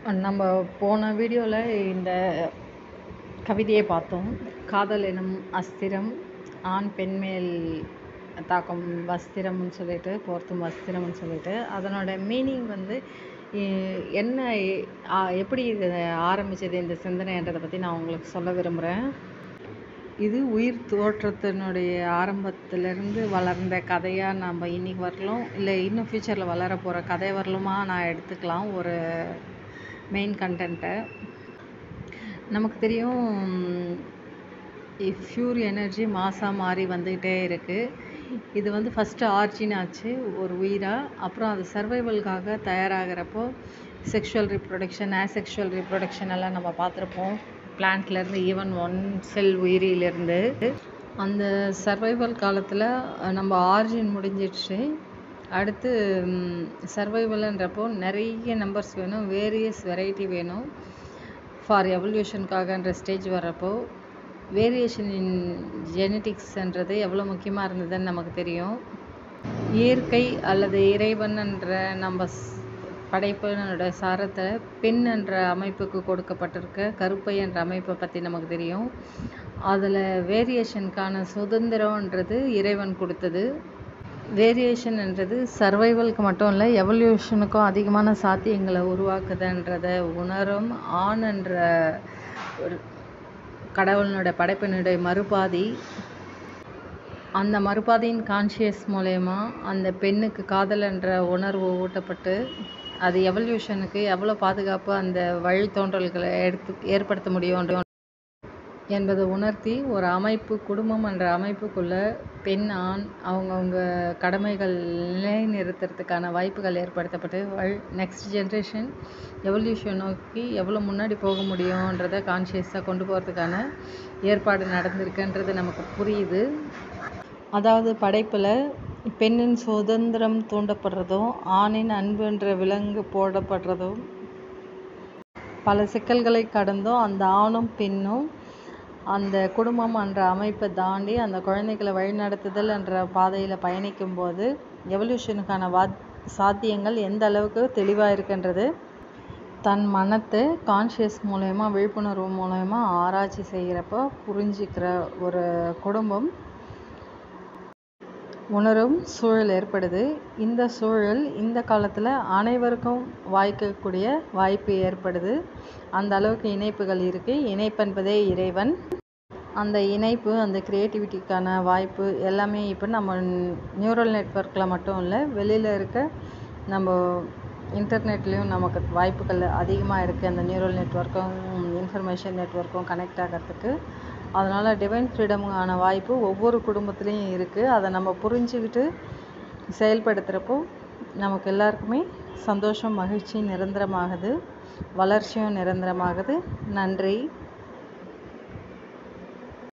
நம்ம போன வீடியோவில் இந்த கவிதையை பார்த்தோம் காதல் எனும் அஸ்திரம் ஆண் பெண் மேல் தாக்கும் வஸ்திரம்னு சொல்லிட்டு போர்த்தும் வஸ்திரம்னு சொல்லிட்டு அதனோட மீனிங் வந்து எ- என்ன எ- ஆ- எப்படி இது ஆரம்பிச்சது இந்த சிந்தனைன்றதை பற்றி நான் உங்களுக்கு சொல்ல விரும்புகிறேன் இது உயிர் தோற்றத்தினுடைய ஆரம்பத்திலிருந்து வளர்ந்த கதையாக நம்ம இன்னைக்கு வரலும் இல்லை இன்னும் ஃப்யூச்சரில் வளர போகிற கதை வரலுமா நான் எடுத்துக்கலாம் ஒரு மெயின் கண்டென்ட்டை நமக்கு தெரியும் ஃபியூர் எனர்ஜி மாசாக மாறி வந்துக்கிட்டே இருக்குது இது வந்து ஃபஸ்ட்டு ஆர்ஜின் ஆச்சு ஒரு உயிராக அப்புறம் அது சர்வைவல்காக தயாராகிறப்போ செக்ஷுவல் ரிப்ரொடக்ஷன் ஆசெக்ஷுவல் ரிப்ரொடக்ஷன் எல்லாம் நம்ம பார்த்துருப்போம் பிளான்ட்லேருந்து ஈவன் ஒன் செல் உயிரியிலேருந்து அந்த சர்வைவல் காலத்தில் நம்ம ஆர்ஜின் முடிஞ்சிடுச்சு அடுத்து சர்வைவல்ன்றப்போ நிறைய நம்பர்ஸ் வேணும் வேரியஸ் வெரைட்டி வேணும் ஃபார் எவல்யூஷனுக்காகன்ற ஸ்டேஜ் வர்றப்போ வேரியேஷன் இன் ஜெனட்டிக்ஸ்ன்றது எவ்வளோ முக்கியமாக இருந்ததுன்னு நமக்கு தெரியும் இயற்கை அல்லது இறைவன் என்ற நம்ம ஸ்- படைப்பினோட சாரத்தை பெண் என்ற அமைப்புக்கு கொடுக்கப்பட்டிருக்க கருப்பை என்ற அமைப்பை பற்றி நமக்கு தெரியும் அதில் வேரியேஷனுக்கான சுதந்திரம்ன்றது இறைவன் கொடுத்தது வேரியேஷன்ன்றது சர்வைவலுக்கு மட்டும் இல்லை எவல்யூஷனுக்கும் அதிகமான சாத்தியங்களை உருவாக்குதுன்றத உணரும் ஆண் என்ற ஒரு கடவுளினுடைய படைப்பினுடைய மறுபாதி அந்த மறுபாதையின் கான்ஷியஸ் மூலயமா அந்த பெண்ணுக்கு காதல் என்ற உணர்வு ஊட்டப்பட்டு அது எவல்யூஷனுக்கு எவ்வளோ பாதுகாப்பு அந்த வழித்தோன்றல்களை எடுத்து ஏற்படுத்த முடியும் என்பதை உணர்த்தி ஒரு அமைப்பு குடும்பம் என்ற அமைப்புக்குள்ள பெண் ஆண் அவங்கவுங்க கடமைகள் நிலைநிறுத்துறதுக்கான வாய்ப்புகள் ஏற்படுத்தப்பட்டு வள் நெக்ஸ்ட் ஜென்ரேஷன் எவல்யூஷன் நோக்கி எவ்வளோ முன்னாடி போக முடியுன்றதை கான்ஷியஸாக கொண்டு போகிறதுக்கான ஏற்பாடு நடந்திருக்குன்றது நமக்கு புரியுது அதாவது படைப்பில் பெண்ணின் சுதந்திரம் தூண்டப்படுறதும் ஆணின் அன்புன்ற விலங்கு போடப்படுறதும் பல சிக்கல்களை கடந்தும் அந்த ஆணும் பெண்ணும் அந்த குடும்பம் என்ற அமைப்பை தாண்டி அந்த குழந்தைகளை வழிநடத்துதல் என்ற பாதையில் பயணிக்கும்போது எவல்யூஷனுக்கான வா சாத்தியங்கள் எந்த அளவுக்கு தெளிவாக இருக்குன்றது தன் மனத்தை கான்ஷியஸ் மூலயமா விழிப்புணர்வு மூலயமா ஆராய்ச்சி செய்கிறப்போ புரிஞ்சிக்கிற ஒரு குடும்பம் உணரும் சூழல் ஏற்படுது இந்த சூழல் இந்த காலத்தில் அனைவருக்கும் வாய்க்கக்கூடிய வாய்ப்பு ஏற்படுது அந்த அளவுக்கு இணைப்புகள் இருக்குது இணைப்பென்பதே இறைவன் அந்த இணைப்பு அந்த க்ரியேட்டிவிட்டிக்கான வாய்ப்பு எல்லாமே இப்போ நம்ம நியூரல் நெட்வொர்க்கில் மட்டும் இல்லை வெளியில் இருக்க நம்ம இன்டர்நெட்லேயும் நமக்கு வாய்ப்புகள் அதிகமாக இருக்குது அந்த நியூரல் நெட்வொர்க்கும் இன்ஃபர்மேஷன் நெட்வொர்க்கும் கனெக்ட் ஆகிறதுக்கு அதனால் டிவைன் ஃப்ரீடமுக்கான வாய்ப்பு ஒவ்வொரு குடும்பத்துலேயும் இருக்குது அதை நம்ம புரிஞ்சுக்கிட்டு செயல்படுத்துகிறப்போ நமக்கு எல்லாருக்குமே சந்தோஷம் மகிழ்ச்சி நிரந்தரமாகுது வளர்ச்சியும் நிரந்தரமாகுது நன்றி